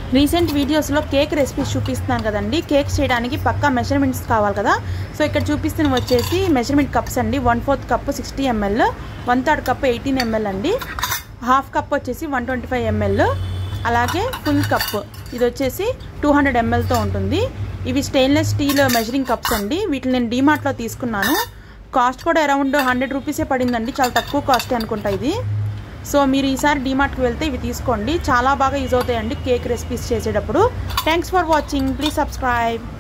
recent వీడియోస్లో cake recipes చూపిస్తున్నాను కదండి కేక్ చేయడానికి పక్కా మెజర్మెంట్స్ కావాలి కదా సో ఇక్కడ చూపిస్తున్న వచ్చేసి మెజర్మెంట్ కప్స్ అండి one fourth cup sixty ML one third cup eighteen ML అండి హాఫ్ కప్ వచ్చేసి వన్ ట్వంటీ ఫైవ్ ఎంఎల్ అలాగే ఫుల్ కప్ ఇది వచ్చేసి టూ హండ్రెడ్ ఎంఎల్తో ఉంటుంది ఇవి స్టెయిన్లెస్ స్టీల్ మెజరింగ్ కప్స్ అండి వీటిని నేను డీమార్ట్లో తీసుకున్నాను కాస్ట్ కూడా అరౌండ్ హండ్రెడ్ రూపీసే పడిందండి చాలా తక్కువ కాస్టే అనుకుంటా ఇది సో మీరు ఈసారి డీమార్ట్కి వెళ్తే ఇవి తీసుకోండి చాలా బాగా యూజ్ అవుతాయండి కేక్ రెసిపీస్ చేసేటప్పుడు thanks for watching please subscribe